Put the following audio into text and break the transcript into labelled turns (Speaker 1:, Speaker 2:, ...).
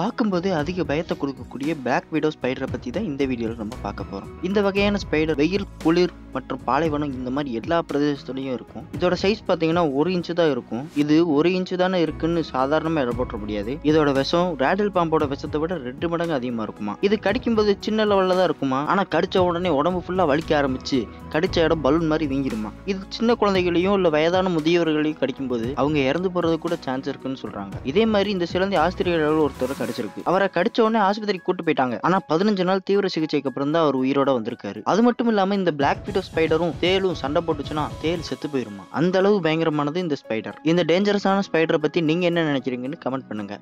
Speaker 1: பார்க்கும்போது அதிக பயத்தை கொடுக்கக்கூடிய பேக் விடோ ஸ்பைடரை பற்றி தான் இந்த வீடியோவில் நம்ம பார்க்க போகிறோம் இந்த வகையான ஸ்பைடர் வெயில் குளிர் மற்றும் பாலைவனம் இந்த மாதிரி எல்லா பிரதேசத்துலையும் இருக்கும் இதோட சைஸ் பார்த்தீங்கன்னா ஒரு இன்ச்சு தான் இருக்கும் இது ஒரு இன்ச்சு தானே இருக்குன்னு சாதாரணமாக எடை போட்ட முடியாது இதோட விஷம் ரேடில் பாம்போட விஷத்தை விட ரெண்டு மடங்கு அதிகமாக இருக்குமா இது கடிக்கும்போது சின்ன லெவலில் தான் இருக்குமா ஆனால் கடிச்ச உடனே உடம்பு ஃபுல்லாக வலிக்க ஆரம்பிச்சு கடிச்ச இடம் பலூன் மாதிரி வீங்கிருமா இது சின்ன குழந்தைகளையும் இல்லை வயதான முதியவர்களையும் கடிக்கும்போது அவங்க இறந்து போறது கூட சான்ஸ் இருக்குன்னு சொல்றாங்க இதே மாதிரி இந்த சிலந்தி ஆஸ்திரேலியாவில் ஒருத்தர் கடிச்சிருக்கு அவரை கடிச்ச உடனே ஆஸ்பத்திரிக்கு கூட்டு போயிட்டாங்க ஆனா பதினஞ்சு நாள் தீவிர சிகிச்சைக்கு அப்புறம் தான் அவர் உயிரோட வந்திருக்காரு அது மட்டும் இல்லாம இந்த பிளாக் பீட்டோ ஸ்பைடரும் தேலும் சண்டை போட்டுச்சுன்னா தேல் செத்து போயிருமா அந்த அளவு பயங்கரமானது இந்த ஸ்பைடர் இந்த டேஞ்சரஸான ஸ்பைடரை பத்தி நீங்க என்ன நினைக்கிறீங்கன்னு கமெண்ட் பண்ணுங்க